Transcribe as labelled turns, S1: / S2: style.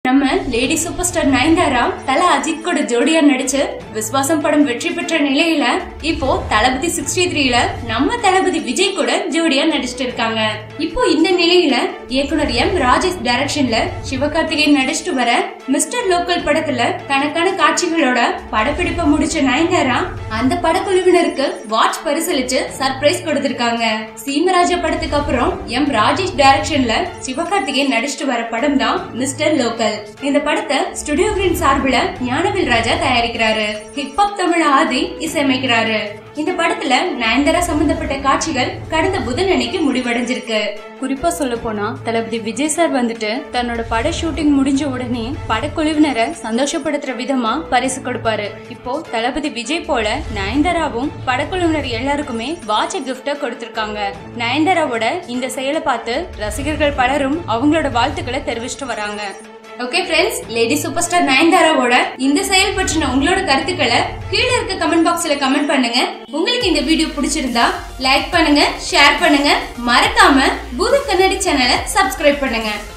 S1: நம்ம lady super star Nayanthara தல அஜித் கூட ஜோடியா நடிச்சு விஸ்வாசம் படம் வெற்றி பெற்ற நிலையில இப்போ தளபதி சிக்ஸ்டி த்ரீல நம்ம தளபதி விஜய் கூட ஜோடியா நடிச்சிட்டு இருக்காங்க இப்போ இந்த நிலையில இயக்குனர் எம் ராஜேஷ் டைரக்ஷன்ல சிவகார்த்திகேயன் நடிச்சிட்டு வர மிஸ்டர் லோக்கல் படத்துல கணக்கான காட்சிகளோட படப்பிடிப்பை முடிச்ச நயன்தாரா அந்த படக்குழுவினருக்கு வாட்ச் பரிசளிச்சு சர்ப்ரைஸ் கொடுத்திருக்காங்க சீமராஜா படத்துக்கு அப்புறம் எம் ராஜேஷ் டைரக்ஷன்ல சிவகார்த்திகேயன் நடிச்சிட்டு வர படம் தான் மிஸ்டர் லோக்கல் இந்த படத்தை ஸ்டுடியோ கிரீன் சார்பில் ஞானவில் ராஜா தயாரிக்கிறாரு ஹிப்ஹாப் தமிழ் ஆதி இசையமைக்கிறாரு இந்த படத்துல நயன்தாரா சம்பந்தப்பட்ட காட்சிகள் கடந்த புதன் அன்னைக்கு முடிவடைஞ்சிருக்கு குறிப்பா சொல்ல போனா தளபதி விஜய் சார் வந்துட்டு தன்னோட பட ஷூட்டிங் முடிஞ்ச உடனே படக்குழுவினரை சந்தோஷப்படுத்துற விதமா பரிசு கொடுப்பாரு இப்போ தளபதி விஜய் போல நயன்தாராவும் படக்குழுவினர் எல்லாருக்குமே வாட்ச கிஃப்ட கொடுத்திருக்காங்க நயன்தாராவோட இந்த செயலை பார்த்து ரசிகர்கள் பலரும் அவங்களோட வாழ்த்துக்களை தெரிவிச்சிட்டு வராங்க okay friends lady super star நயன்தாராவோட இந்த செயல் பற்றின உங்களோட கருத்துக்களை கீழே இருக்க கமெண்ட் பாக்ஸ்ல கமெண்ட் பண்ணுங்க உங்களுக்கு இந்த வீடியோ பிடிச்சிருந்தா லைக் பண்ணுங்க ஷேர் பண்ணுங்க மறக்காம பூத கண்ணாடி சேனலை சப்ஸ்கிரைப் பண்ணுங்க